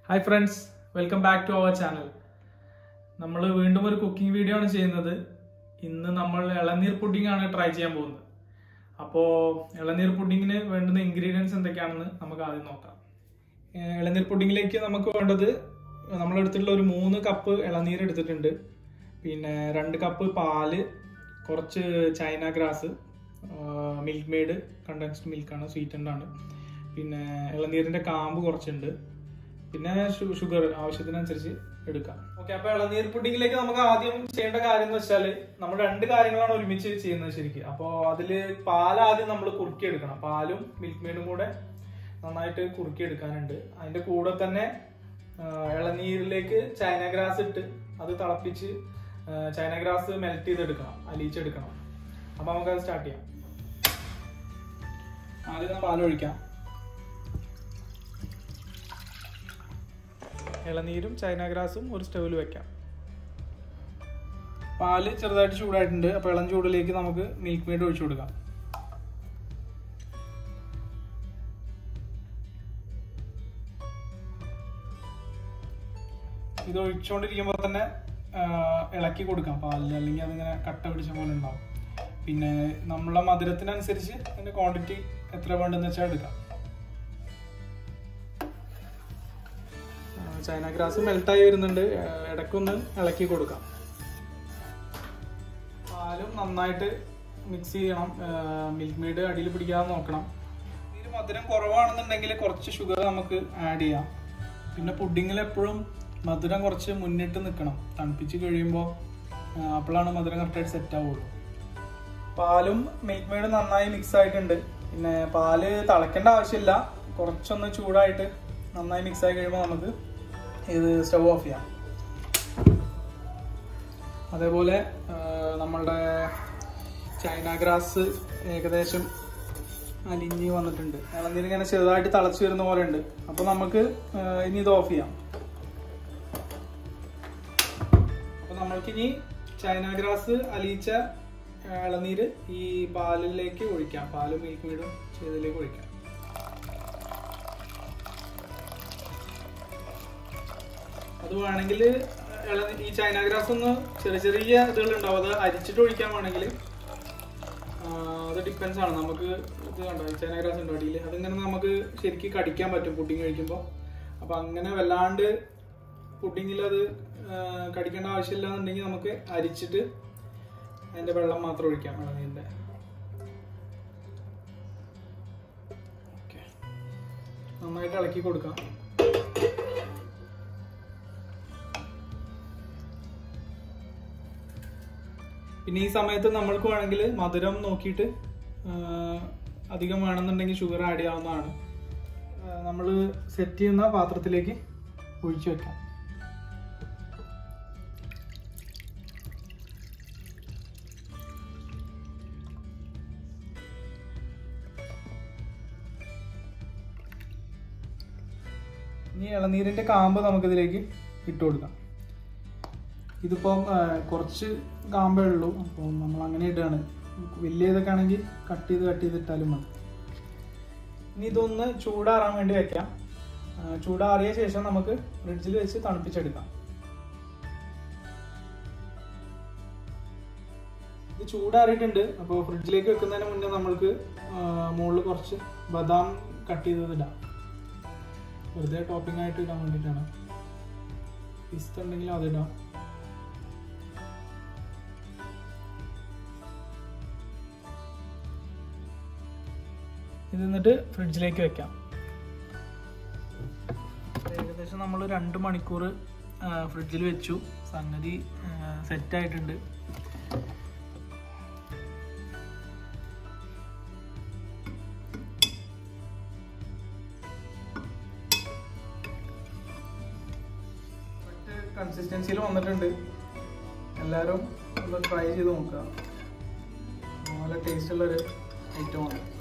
hi friends welcome back to our channel നമ്മൾ വീണ്ടും ഒരു കുക്കിംഗ് വീഡിയോ ആണ് ചെയ്യുന്നത് ഇന്ന് നമ്മൾ ഇളനീർ പുഡിംഗ് ആണ് ട്രൈ ചെയ്യാൻ പോകുന്നത് അപ്പോൾ ഇളനീർ പുഡിങ്ങിന് വേണ്ടുന്ന ഇൻഗ്രീഡിയൻസ് എന്തൊക്കെയാണെന്ന് നമുക്ക് ആദ്യം നോക്കാം ഏഹ് ഇളനീർ പുഡിങ്ങിലേക്ക് നമുക്ക് വേണ്ടത് നമ്മളെടുത്തിട്ടുള്ള ഒരു മൂന്ന് കപ്പ് ഇളനീർ എടുത്തിട്ടുണ്ട് പിന്നെ രണ്ട് കപ്പ് പാല് കുറച്ച് China grass Milkmaid condensed മിൽക്കാണ് സ്വീറ്റൻഡ് ആണ് പിന്നെ ഇളനീരിന്റെ കാമ്പ് കുറച്ചുണ്ട് പിന്നെ ഷുഗർ ആവശ്യത്തിനനുസരിച്ച് എടുക്കാം ഓക്കെ അപ്പൊ ഇളനീർ പുഡിങ്ങിലേക്ക് നമുക്ക് ആദ്യം ചെയ്യേണ്ട കാര്യം എന്ന് വെച്ചാൽ നമ്മൾ രണ്ട് കാര്യങ്ങളാണ് ഒരുമിച്ച് ചെയ്യുന്നത് ശരിക്കും അപ്പോൾ അതില് പാൽ ആദ്യം നമ്മൾ കുറുക്കിയെടുക്കണം പാലും മിൽക്ക് മെയ്ഡും കൂടെ നന്നായിട്ട് കുറുക്കിയെടുക്കാനുണ്ട് അതിന്റെ കൂടെ തന്നെ ആ, ഇളനീരിലേക്ക് ചൈന ഗ്രാസ് ഇട്ട് അത് തിളപ്പിച്ച് ആ, ചൈന ഗ്രാസ് മെൽറ്റ് ചെയ്തെടുക്കണം അലിയിച്ചെടുക്കണം അപ്പൊ നമുക്കത് സ്റ്റാർട്ട് ചെയ്യാം ആദ്യം പാൽ ഒഴിക്കാം ഇളനീരും ചൈന ഗ്രാസും ഒരു സ്റ്റൗവിൽ വെക്കാം പാല് ചെറുതായിട്ട് ചൂടായിട്ടുണ്ട് അപ്പോൾ ഇളം ചൂടിലേക്ക് നമുക്ക് മിൽക്ക് മെയ്ഡ് ഒഴിച്ചു കൊടുക്കാം ഇത് ഒഴിച്ചുകൊണ്ടിരിക്കുമ്പോൾ തന്നെ ആ, ഇളക്കി കൊടുക്കാം പാലിൽ അല്ലെങ്കിൽ അതിങ്ങനെ കട്ട പിടിച്ച പോലെ ഉണ്ടാവും പിന്നെ നമ്മളെ മധുരത്തിനനുസരിച്ച് അതിന്റെ ക്വാണ്ടിറ്റി എത്ര വേണ്ടെന്ന് വെച്ചാൽ എടുക്കാം ആ, ചൈന ഗ്രാസ് മെൽട്ടായി വരുന്നുണ്ട് ആ, ഇടയ്ക്കൊന്ന് ഇളക്കി കൊടുക്കാം പാലും നന്നായിട്ട് മിക്സ് ചെയ്യണം മിൽക്ക് മെയ്ഡ് അടിയിൽ പിടിക്കാതെ നോക്കണം ഇതിൽ മധുരം കുറവാണെന്നുണ്ടെങ്കിൽ കുറച്ച് ഷുഗർ നമുക്ക് ആഡ് ചെയ്യാം പിന്നെ പുഡിങ്ങിൽ എപ്പോഴും മധുരം കുറച്ച് മുന്നിട്ട് നിൽക്കണം തണുപ്പിച്ച് കഴിയുമ്പോൾ അപ്പോഴാണ് മധുരം കറക്റ്റായിട്ട് സെറ്റ് ആവുള്ളൂ പാലും മിൽക്ക് മെയ്ഡും നന്നായി മിക്സ് ആയിട്ടുണ്ട് പിന്നെ പാല് തിളയ്ക്കേണ്ട ആവശ്യമില്ല കുറച്ചൊന്ന് ചൂടായിട്ട് നന്നായി മിക്സ് ആയി കഴിയുമ്പോൾ നമുക്ക് ഇത് സ്റ്റവ് ഓഫ് ചെയ്യാം അതേപോലെ ആ, നമ്മളുടെ ചൈന ഗ്രാസ് ഏകദേശം അലിഞ്ഞ് വന്നിട്ടുണ്ട് ഇളനീര് ഇങ്ങനെ ചെറുതായിട്ട് തിളച്ച് വരുന്ന പോലെ ഉണ്ട് അപ്പോൾ നമുക്ക് ആ, ഇനി ഇത് ഓഫ് ചെയ്യാം അപ്പോൾ നമ്മൾക്കിനി ചൈന ഗ്രാസ് അലിയിച്ച ആ, ഇളനീര് ഈ പാലിലേക്ക് ഒഴിക്കാം പാലും മിൽക്ക് മെയ്ഡും ചെയ്തതിലേക്ക് ഒഴിക്കാം അത് വേണമെങ്കിൽ ഈ ചൈന ഗ്രാസ് ഒന്ന് ചെറിയ ചെറിയ ഇതുകൾ ഉണ്ടാവും അത് അരിച്ചിട്ട് ഒഴിക്കാൻ വേണമെങ്കിൽ അത് ഡിപ്പെൻസ് ആണ് നമുക്ക് ഇത് കണ്ടോ ഈ ചൈന ഗ്രാസ് ഉണ്ടോ അടിയിൽ അതിങ്ങനെ നമുക്ക് ശരിക്കും കടിക്കാൻ പറ്റും പുഡിങ് കഴിക്കുമ്പോൾ അപ്പൊ അങ്ങനെ വല്ലാണ്ട് പുഡിങ്ങിൽ അത് ആ, കടിക്കേണ്ട ആവശ്യമില്ല എന്നുണ്ടെങ്കിൽ നമുക്ക് അരിച്ചിട്ട് അതിന്റെ വെള്ളം മാത്രം ഒഴിക്കാം ഇളനീരിന്റെ ഓക്കെ നന്നായിട്ട് ഇളക്കി കൊടുക്കാം പിന്നെ ഈ സമയത്ത് നമ്മൾക്ക് വേണമെങ്കിൽ മധുരം നോക്കിയിട്ട് ആ, അധികം വേണമെന്നുണ്ടെങ്കിൽ ഷുഗർ ആഡ് ചെയ്യാവുന്നതാണ് നമ്മൾ സെറ്റ് ചെയ്യുന്ന പാത്രത്തിലേക്ക് ഒഴിച്ചു വെക്കാം ഇനി ഇളനീരിന്റെ കാമ്പ് നമുക്കിതിലേക്ക് ഇട്ട് കൊടുക്കാം ഇതിപ്പം ആ, കുറച്ച് കാമ്പേ ഉള്ളൂ അപ്പോൾ നമ്മൾ അങ്ങനെ ഇടുകയാണ് വലിയ ഇതൊക്കെ ആണെങ്കിൽ കട്ട് ചെയ്ത് കട്ട് ചെയ്തിട്ടാലും മതി ഇനി ഇതൊന്ന് ചൂടാറാൻ വേണ്ടി വെക്കാം ആ, ചൂടാറിയ ശേഷം നമുക്ക് ഫ്രിഡ്ജിൽ വെച്ച് തണുപ്പിച്ചെടുക്കാം ഇത് ചൂടാറിയിട്ടുണ്ട് അപ്പോൾ ഫ്രിഡ്ജിലേക്ക് വെക്കുന്നതിന് മുന്നേ നമ്മൾക്ക് മുകളിൽ കുറച്ച് ബദാം കട്ട് ചെയ്തത് ഇടാം വെറുതെ ടോപ്പിംഗ് ആയിട്ട് ഇടാൻ വേണ്ടിയിട്ടാണ് പിസ്ത ഉണ്ടെങ്കിൽ അതിടാം ഇത് എന്നിട്ട് ഫ്രിഡ്ജിലേക്ക് വെക്കാം ഏകദേശം നമ്മൾ രണ്ട് മണിക്കൂർ ഫ്രിഡ്ജിൽ വെച്ചു സംഗതി സെറ്റ് ആയിട്ടുണ്ട് കൺസിസ്റ്റൻസിയിൽ വന്നിട്ടുണ്ട് എല്ലാവരും ഒന്ന് ട്രൈ ചെയ്ത് നോക്കുക നല്ല ടേസ്റ്റ് ഉള്ളൊരു ഐറ്റമാണ്